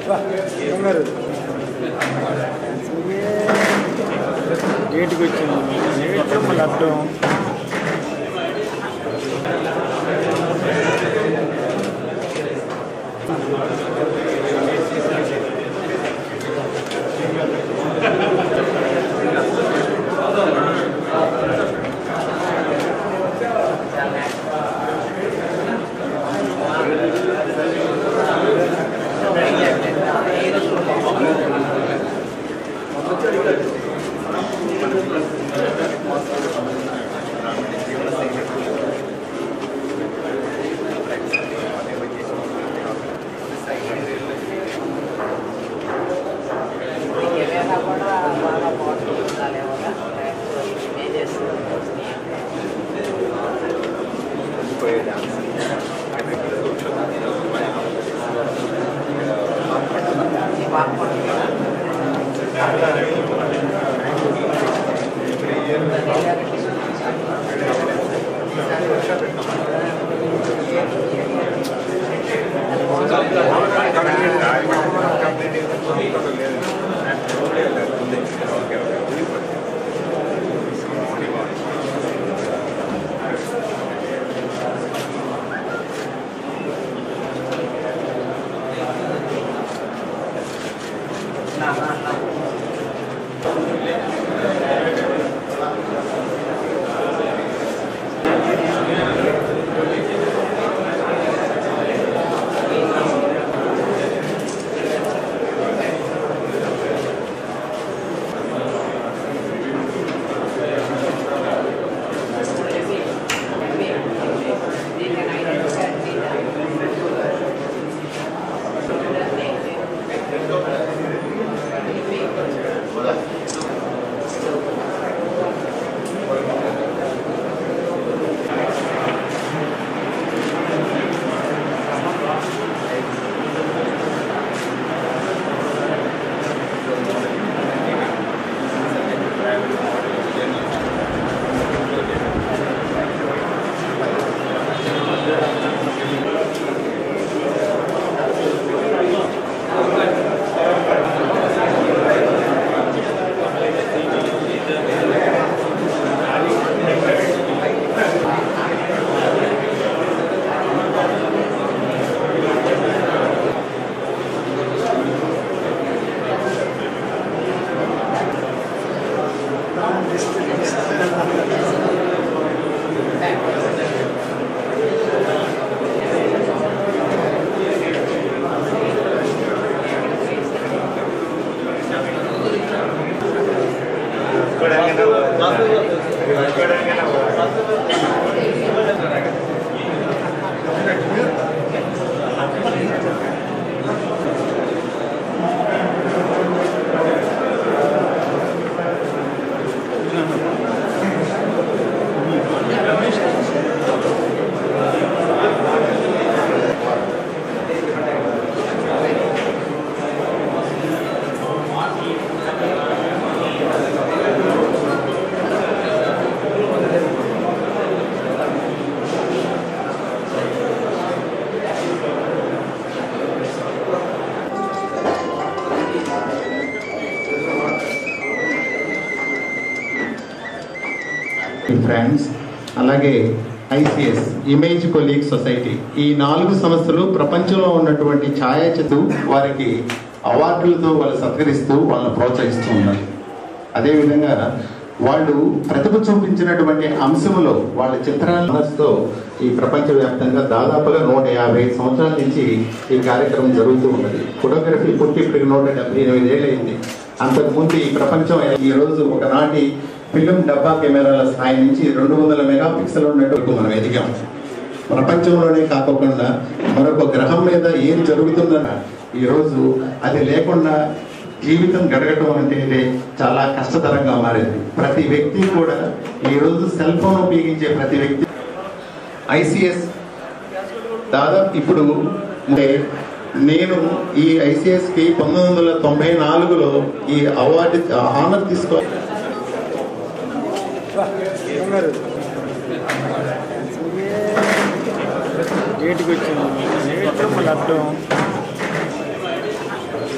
గేటుకి వచ్చింది గేట్ మళ్ళీ అడ్డం ఏమైనా కూడా బాగా బాగుంటుంది ఉండాలి కదా ఏం చేస్తుంది ఫ్రెండ్స్ అలాగే ఐసిఎస్ ఇమేజ్ కొలీగ్ సొసైటీ ఈ నాలుగు సంస్థలు ప్రపంచంలో ఉన్నటువంటి ఛాయాచిత్ర వారికి అవార్డులతో వాళ్ళు సత్కరిస్తూ వాళ్ళని ప్రోత్సహిస్తూ ఉన్నారు అదేవిధంగా వాళ్ళు ప్రతిభ చూపించినటువంటి అంశంలో వాళ్ళ చిత్రాలతో ఈ ప్రపంచవ్యాప్తంగా దాదాపుగా నూట యాభై సంవత్సరాల నుంచి ఈ కార్యక్రమం జరుగుతూ ఉన్నది ఫోటోగ్రఫీ పుట్టి ఇప్పటికి నూట డెబ్బై ఎనిమిది ఏళ్ళైంది అంతకుముందు ఈ ప్రపంచం ఈ రోజు ఒకనాటి ఫిలిం డబ్బా కెమెరాల స్థాయి నుంచి రెండు వందల మెగా పిక్సెల్ ఉన్నట్టు మనం ఎదిగాం ప్రపంచంలోనే కాకుండా మరొక గ్రహం మీద ఏం జరుగుతుందన్న ఈరోజు అది లేకుండా జీవితం గడగటం అంటే చాలా కష్టతరంగా మారింది ప్రతి వ్యక్తి కూడా ఈరోజు సెల్ ఫోన్ ఉపయోగించే ప్రతి వ్యక్తి ఐసిఎస్ దాదాపు ఇప్పుడు అంటే నేను ఈ ఐసిఎస్ కి పంతొమ్మిది వందల తొంభై నాలుగులో ఈ అవార్డు ఆనర్ తీసుకో గేటుకి వచ్చింది గేట్ మళ్ళీ అడ్డం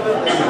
Thank you.